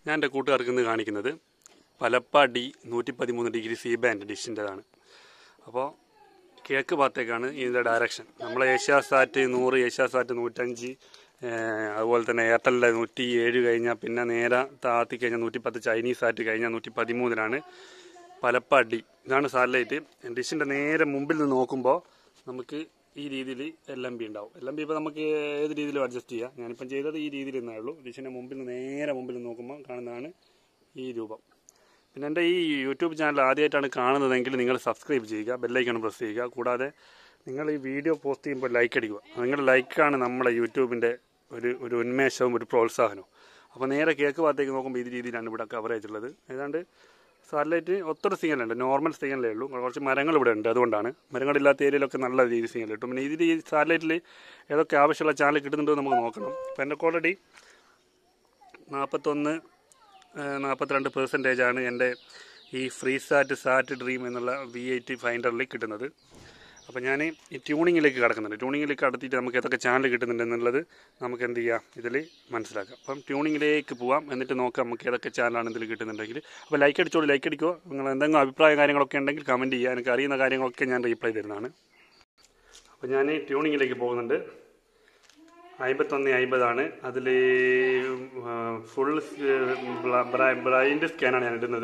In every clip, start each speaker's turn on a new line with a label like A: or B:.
A: ഞാൻ എൻ്റെ കൂട്ടുകാർക്ക് ഇന്ന് കാണിക്കുന്നത് പലപ്പ ഡി നൂറ്റി പതിമൂന്ന് ഡിഗ്രി സി ബാൻഡ് ഡിഷിൻ്റെതാണ് അപ്പോൾ കിഴക്ക് ഭാഗത്തേക്കാണ് ഇതിൻ്റെ ഡയറക്ഷൻ നമ്മളെ ഏഷ്യാസാറ്റ് നൂറ് ഏഷ്യാസാറ്റ് നൂറ്റഞ്ച് ഏഹ്, അതുപോലെ തന്നെ എയർടെലിൻ്റെ നൂറ്റി ഏഴ് കഴിഞ്ഞാൽ പിന്നെ നേരെ താത്തി കഴിഞ്ഞാൽ നൂറ്റി പത്ത് ചൈനീസ് സാറ്റ് കഴിഞ്ഞാൽ നൂറ്റി പതിമൂന്നിലാണ് പലപ്പ ഡി ഇതാണ് സാറ്റലൈറ്റ് ഡിഷിൻ്റെ നേരെ മുമ്പിൽ നിന്ന് നോക്കുമ്പോൾ നമുക്ക് ഈ രീതിയിൽ എൽ എം ബി ഉണ്ടാവും എൽ എം ബി ഇപ്പോൾ നമുക്ക് ഏത് രീതിയിലും അഡ്ജസ്റ്റ് ചെയ്യാം ഞാനിപ്പം ചെയ്തത് ഈ രീതിയിൽ നിന്നേ ഉള്ളൂ ഡിഷിൻ്റെ മുമ്പിൽ നിന്ന് നേരെ മുമ്പിൽ നിന്ന് നോക്കുമ്പോൾ കാണുന്നതാണ് ഈ രൂപം പിന്നെ എൻ്റെ ഈ യൂട്യൂബ് ചാനൽ ആദ്യമായിട്ടാണ് കാണുന്നതെങ്കിൽ നിങ്ങൾ സബ്സ്ക്രൈബ് ചെയ്യുക ബെല്ലൈക്കൺ പ്രസ് ചെയ്യുക കൂടാതെ നിങ്ങൾ ഈ വീഡിയോ പോസ്റ്റ് ചെയ്യുമ്പോൾ ലൈക്ക് അടിക്കുക നിങ്ങളുടെ ലൈക്കാണ് നമ്മളെ യൂട്യൂബിൻ്റെ ഒരു ഒരു ഉന്മേഷവും ഒരു പ്രോത്സാഹനവും അപ്പോൾ നേരെ കേക്ക് ഭാഗത്തേക്ക് നോക്കുമ്പോൾ ഈ രീതിയിലാണ് ഇവിടെ കവറേജ് ഉള്ളത് ഏതാണ്ട് സാറ്റലൈറ്റ് ഒത്തിരി സിഗ്നലുണ്ട് നോർമൽ സിഗ്നലേ ഉള്ളൂ കുറച്ച് മരങ്ങൾ ഇവിടെ ഉണ്ട് അതുകൊണ്ടാണ് മരങ്ങളില്ലാത്ത ഏരിയയിലൊക്കെ നല്ല രീതിയിൽ സിഗ്നൽ കിട്ടും പിന്നെ ഇതിൽ ഈ സാറ്റലൈറ്റിൽ ഏതൊക്കെ ആവശ്യമുള്ള ചാനൽ കിട്ടുന്നുണ്ടോ എന്ന് നമുക്ക് നോക്കണം അപ്പോൾ എൻ്റെ ഓൾറെഡി നാൽപ്പത്തൊന്ന് നാൽപ്പത്തിരണ്ട് പെർസെൻറ്റേജ് ആണ് എൻ്റെ ഈ ഫ്രീ സാറ്റ് സാറ്റ് ഡ്രീം എന്നുള്ള വി എയ്റ്റ് ഫൈൻഡറിൽ കിട്ടുന്നത് അപ്പോൾ ഞാൻ ഈ ട്യൂണിങ്ങിലേക്ക് കടക്കുന്നുണ്ട് ട്യൂണിങ്ങിലേക്ക് കടത്തിയിട്ട് നമുക്ക് ഏതൊക്കെ ചാനൽ കിട്ടുന്നുണ്ട് എന്നുള്ളത് നമുക്ക് എന്ത് ചെയ്യാം ഇതിൽ മനസ്സിലാക്കാം അപ്പം ട്യൂണിങ്ങിലേക്ക് പോവാം എന്നിട്ട് നോക്കാം നമുക്ക് ഏതൊക്കെ ചാനലാണ് ഇതിൽ കിട്ടുന്നുണ്ടെങ്കിൽ അപ്പോൾ ലൈക്ക് അടിച്ചോളൂ ലൈക്ക് അടിക്കോ നിങ്ങൾ എന്തെങ്കിലും അഭിപ്രായ കാര്യങ്ങളൊക്കെ ഉണ്ടെങ്കിൽ കമൻറ്റ് ചെയ്യുക എനിക്ക് അറിയുന്ന കാര്യങ്ങളൊക്കെ ഞാൻ റീപ്ലൈ തരുന്നതാണ് അപ്പോൾ ഞാൻ ട്യൂണിങ്ങിലേക്ക് പോകുന്നുണ്ട് അമ്പത്തൊന്ന് അമ്പതാണ് അതിൽ ഫുൾ ബ്ലൈൻഡ് സ്കാനാണ് ഞാൻ ഇടുന്നത്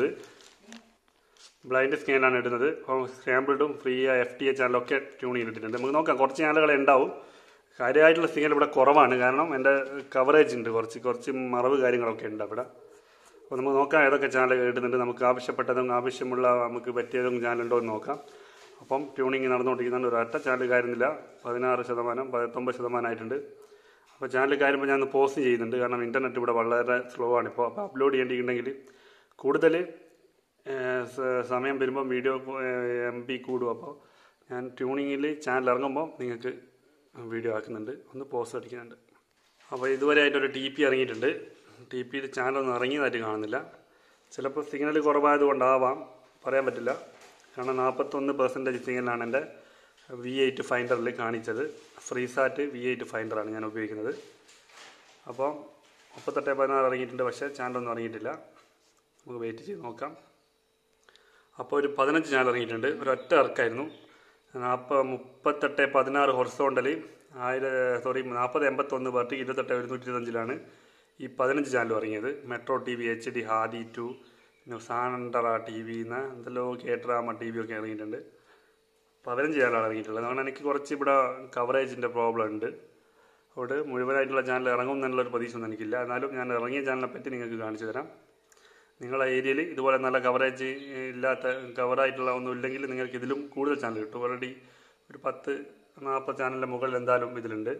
A: ബ്ലൈൻഡ് സ്കാനാണ് ഇടുന്നത് അപ്പോൾ സ്കാമ്പിൾഡും ഫ്രീ എഫ് ടി എ ചാനലൊക്കെ ട്യൂൺ ചെയ്തിട്ടുണ്ട് നമുക്ക് നോക്കാം കുറച്ച് ചാനലുകൾ ഉണ്ടാവും കാര്യമായിട്ടുള്ള സിഗ്നൽ ഇവിടെ കുറവാണ് കാരണം എൻ്റെ കവറേജ് ഉണ്ട് കുറച്ച് കുറച്ച് മറവ് കാര്യങ്ങളൊക്കെ ഉണ്ട് അവിടെ അപ്പോൾ നമുക്ക് നോക്കാം ഏതൊക്കെ ചാനൽ ഇടുന്നുണ്ട് നമുക്ക് ആവശ്യപ്പെട്ടതും ആവശ്യമുള്ള നമുക്ക് പറ്റിയതും ചാനലുണ്ടോ എന്ന് നോക്കാം അപ്പം ട്യൂണിങ് നടന്നുകൊണ്ടിരിക്കുന്നുണ്ട് ഒരൊറ്റ ചാനൽ കയറുന്നില്ല പതിനാറ് ശതമാനം പത്തൊമ്പത് ശതമാനമായിട്ടുണ്ട് അപ്പോൾ ചാനൽ കയറുമ്പോൾ ഞാൻ പോസ്റ്റ് ചെയ്യുന്നുണ്ട് കാരണം ഇൻ്റർനെറ്റ് ഇവിടെ വളരെ സ്ലോ ആണ് ഇപ്പോൾ അപ്പോൾ അപ്ലോഡ് ചെയ്യേണ്ടിയിട്ടുണ്ടെങ്കിൽ കൂടുതൽ ഏഹ്, സ- സമയം വരുമ്പോൾ വീഡിയോ എം ബി കൂടും അപ്പോൾ ഞാൻ ട്യൂണിങ്ങിൽ ചാനൽ ഇറങ്ങുമ്പോൾ നിങ്ങൾക്ക് വീഡിയോ ആക്കുന്നുണ്ട് ഒന്ന് പോസ്റ്റ് അടിക്കുന്നുണ്ട് അപ്പോൾ ഇതുവരെ ആയിട്ടൊരു ടി പി ഇറങ്ങിയിട്ടുണ്ട് ടി പിയിൽ ചാനലൊന്നും ഇറങ്ങിയതായിട്ട് കാണുന്നില്ല ചിലപ്പോൾ സിഗ്നൽ കുറവായത് കൊണ്ടാവാം പറയാൻ പറ്റില്ല കാരണം നാൽപ്പത്തൊന്ന് പെർസെൻറ്റേജ് സിഗ്നലാണ് എൻ്റെ വി എയ്റ്റ് ഫൈൻഡറിൽ കാണിച്ചത് ഫ്രീസാറ്റ് വി എയ്റ്റ് ഫൈൻഡറാണ് ഞാൻ ഉപയോഗിക്കുന്നത് അപ്പോൾ മുപ്പത്തെട്ട് പതിനാറ് ഇറങ്ങിയിട്ടുണ്ട് പക്ഷേ ചാനലൊന്നും ഇറങ്ങിയിട്ടില്ല നമുക്ക് വെയിറ്റ് ചെയ്ത് നോക്കാം അപ്പോൾ ഒരു പതിനഞ്ച് ചാനൽ ഇറങ്ങിയിട്ടുണ്ട് ഒരു ഒറ്റ ഇറക്കായിരുന്നു നാൽപ്പത് മുപ്പത്തെട്ട് പതിനാറ് ഹൊറിസോണ്ടൽ ആയിരം സോറി നാൽപ്പത് എൺപത്തൊന്ന് പാർട്ടി ഇരുപത്തെട്ട് ഒരുന്നൂറ്റി ഇരുപത്തഞ്ചിലാണ് ഈ പതിനഞ്ച് ചാനൽ ഇറങ്ങിയത് Metro T V H D Hadi two പിന്നെ സാണ്ടറ ടി വി എന്ന എന്തെല്ലോ കേട്ടറാമ ടി വി ഒക്കെ ഇറങ്ങിയിട്ടുണ്ട് പതിനഞ്ച് ചാനലാണ് ഇറങ്ങിയിട്ടുള്ളത് അതുകൊണ്ട് എനിക്ക് കുറച്ച് ഇവിടെ കവറേജിൻ്റെ പ്രോബ്ലം ഉണ്ട് അതുകൊണ്ട് മുഴുവനായിട്ടുള്ള ചാനൽ ഇറങ്ങും എന്നുള്ളൊരു പ്രതീക്ഷ ഒന്നും എനിക്കില്ല എന്നാലും ഞാൻ ഇറങ്ങിയ ചാനലിനെ പറ്റി നിങ്ങൾക്ക് കാണിച്ചു തരാം നിങ്ങളുടെ ഏരിയയിൽ ഇതുപോലെ നല്ല കവറേജ് ഇല്ലാത്ത കവറായിട്ടുള്ള ഒന്നും ഇല്ലെങ്കിൽ നിങ്ങൾക്ക് ഇതിലും കൂടുതൽ ചാനൽ കിട്ടും ഓൾറെഡി ഒരു പത്ത് നാൽപ്പത് ചാനലിൻ്റെ മുകളിൽ എന്തായാലും ഇതിലുണ്ട്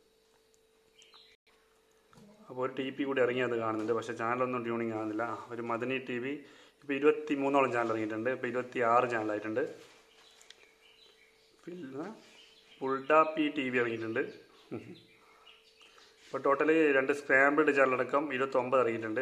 A: അപ്പോൾ ഒരു ടി പി കൂടി ഇറങ്ങിയത് കാണുന്നുണ്ട് പക്ഷേ ചാനലൊന്നും ട്യൂണിങ് ആകുന്നില്ല ആ, ഒരു മദനി ടി വി ഇപ്പോൾ ഇരുപത്തി മൂന്നോളം ചാനൽ ഇറങ്ങിയിട്ടുണ്ട് ഇപ്പോൾ ഇരുപത്തി ആറ് ചാനലായിട്ടുണ്ട് പിന്നെ പുൾഡാപ്പി ടി വി ഇറങ്ങിയിട്ടുണ്ട് ഇപ്പോൾ ടോട്ടലി രണ്ട് സ്ക്രാമ്പിൾഡ് ചാനലടക്കം ഇരുപത്തൊമ്പത് ഇറങ്ങിയിട്ടുണ്ട്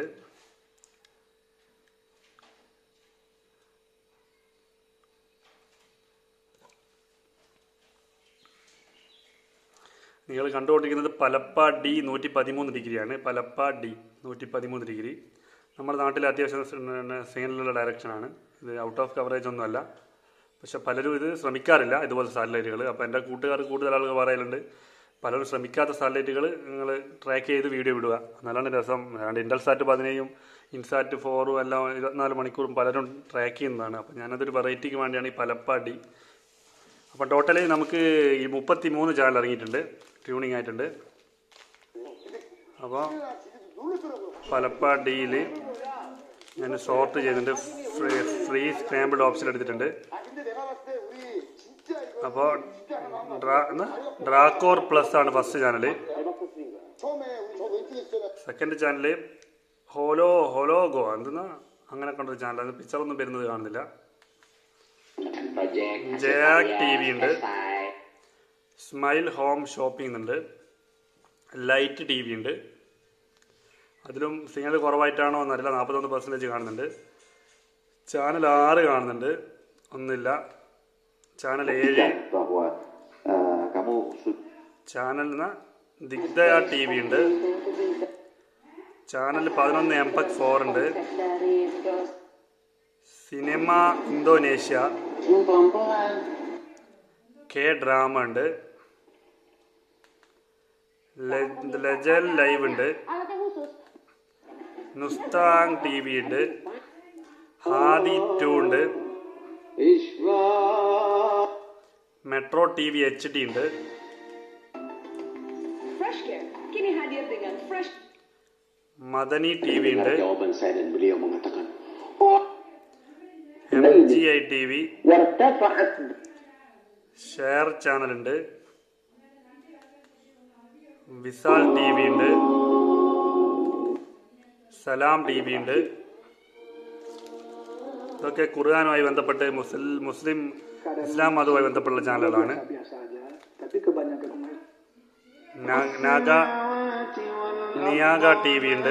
A: നിങ്ങൾ കണ്ടുകൊണ്ടിരിക്കുന്നത് പലപ്പ ഡി നൂറ്റി പതിമൂന്ന് ഡിഗ്രിയാണ് പലപ്പ ഡി നൂറ്റി പതിമൂന്ന് ഡിഗ്രി നമ്മുടെ നാട്ടിൽ അത്യാവശ്യം സിഗ്നലുള്ള ഡയറക്ഷനാണ് ഇത് ഔട്ട് ഓഫ് കവറേജ് ഒന്നുമല്ല പക്ഷെ പലരും ഇത് ശ്രമിക്കാറില്ല ഇതുപോലെ സാറ്റലൈറ്റുകൾ അപ്പോൾ എൻ്റെ കൂട്ടുകാർ കൂടുതൽ ആളുകൾ പറയലുണ്ട് പലരും ശ്രമിക്കാത്ത സാറ്റലൈറ്റുകൾ നിങ്ങൾ ട്രാക്ക് ചെയ്ത് വീഡിയോ വിടുക എന്നാലാണ് രസം അല്ലാണ്ട് ഇൻഡൽസാറ്റ് പതിനേഴും ഇൻസാറ്റ് ഫോറും എല്ലാം ഇരുപത്തിനാല് മണിക്കൂറും പലരും ട്രാക്ക് ചെയ്യുന്നതാണ് അപ്പോൾ ഞാനതൊരു വെറൈറ്റിക്ക് വേണ്ടിയാണ് ഈ പലപ്പ ഡി അപ്പോൾ ടോട്ടലി നമുക്ക് ഈ മുപ്പത്തി മൂന്ന് ചാനൽ ഇറങ്ങിയിട്ടുണ്ട് ട്യൂണിങ് ആയിട്ടുണ്ട് അപ്പോൾ പലപ്പ ഡിയിൽ ഞാൻ ഷോർട്ട് ചെയ്തിട്ടുണ്ട് ഫ്രീ ഫ്രീ സ്ക്രാമ്പിൾഡ് ഓപ്ഷൻ എടുത്തിട്ടുണ്ട്
B: 근데 내가 봤을 때 우리 진짜 이거
A: അപ്പോൾ ഡ്രാ എന്നാ? ഡ്രാക്കോർ പ്ലസ് ആണ് ഫസ്റ്റ് ചാനൽ
B: 처음에 우리 저 왼쪽에 있잖아.
A: സെക്കൻഡ് ചാനൽ ഹോലോ ഹോലോഗോ എന്തെന്നാ അങ്ങനെ കൊണ്ടൊരു ചാനൽ അത് പിക്ചറൊന്നും വരുന്നത് കാണുന്നില്ല ജയാക് ടി വി ഉണ്ട് സ്മൈൽ ഹോം ഷോപ്പിംഗ് ഉണ്ട് ലൈറ്റ് ടി വി ഉണ്ട് അതിലും സിഗ്നൽ കുറവായിട്ടാണോ എന്നറിയില്ല നാൽപ്പത്തൊന്ന് പെർസെൻറ്റേജ് കാണുന്നുണ്ട് ചാനൽ ആറ് കാണുന്നുണ്ട് ഒന്നില്ല ചാനൽ ഏഴ്
C: bahwa eh, kamu su-
A: ചാനലിന് ദിഗ്ദയ ടി വി ഉണ്ട് ചാനൽ പതിനൊന്ന് എംപക് ഫോർ ഉണ്ട്
D: dari dos
A: cinema Indonesia
D: pelan-pelan
A: K drama ഉണ്ട് ലെ- ലെജൽ ലൈവ് ഉണ്ട്
D: alatnya khusus
A: നുസ്താങ് ടി വി ഉണ്ട് ഹാദി ടു ഉണ്ട് Metro T V H D ഉണ്ട്
E: Fresh Care kini hadir dengan fresh
A: Madani T V ഉണ്ട്
C: jawaban saya dan beliau mengatakan,
A: M G I T V
C: "Wartafa'at
A: share channel ഉണ്ട് വിസാൽ T V ഉണ്ട് സലാം T V ഉണ്ട് ഇതൊക്കെ ഖുർആാനുമായി ബന്ധപ്പെട്ട് മുസ്ലിം മുസ്ലിം ഇസ്ലാം മതവുമായി ബന്ധപ്പെട്ടുള്ള ചാനലുകളാണ്
F: biasa aja tapi kebanyakan umat
A: നാ- നാഗ നിയാഗ ടി വി ഉണ്ട്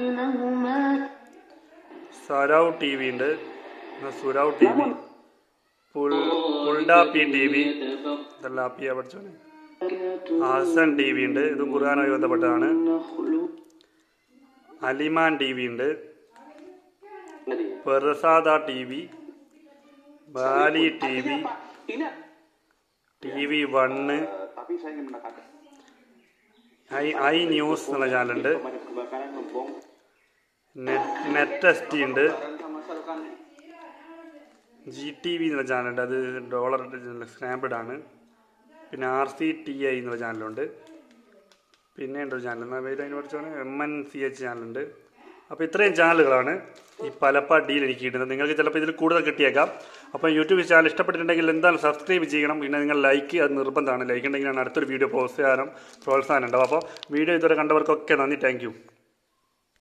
A: സരവ് ടി വി ഉണ്ട് പിന്നെ സുരവ് ടി വി പുൾഡാപ്പി ടി വി ഇതെല്ലാം ആപ്പിയാ പഠിച്ചോനെ ഹസൻ ടി വി ഉണ്ട് ഇതും ഖുർആാനുമായി ബന്ധപ്പെട്ടതാണ് അലിമാൻ ടി വി ഉണ്ട് പെർസാദ T V Bali T V T V one
B: Tapi saya ingin menekankan
A: I I news എന്നുള്ള ചാനലുണ്ട്
B: pemadam kebakaran ngembong
A: net net S T ഉണ്ട് ജി ടി വി എന്നുള്ള ചാനലുണ്ട് അത് ഡോളർ സ്നാപ്ഡ് ആണ് പിന്നെ ആർ സി ടി ഐ എന്നുള്ള ചാനലുണ്ട് പിന്നെ ഉണ്ട് ഒരു ചാനൽ എന്നാൽ പേര് അതിന് പഠിച്ചോനെ എം എൻ സി എച്ച് ചാനലുണ്ട് അപ്പോൾ ഇത്രയും ചാനലുകളാണ് ഈ പലപ്പ ഡീൽ എനിക്ക് കിട്ടുന്നത് നിങ്ങൾക്ക് ചിലപ്പോൾ ഇതിൽ കൂടുതൽ കിട്ടിയേക്കാം അപ്പോൾ യൂട്യൂബ് ചാനൽ ഇഷ്ടപ്പെട്ടിട്ടുണ്ടെങ്കിൽ എന്തായാലും സബ്സ്ക്രൈബ് ചെയ്യണം പിന്നെ നിങ്ങൾ ലൈക്ക് അത് നിർബന്ധമാണ് ലൈക്ക് ഉണ്ടെങ്കിൽ ഞാൻ അടുത്തൊരു വീഡിയോ പോസ്റ്റ് ചെയ്യാനും പ്രോത്സാഹനം ഉണ്ടാവും അപ്പോൾ വീഡിയോ ഇതുവരെ കണ്ടവർക്കൊക്കെ നന്ദി താങ്ക്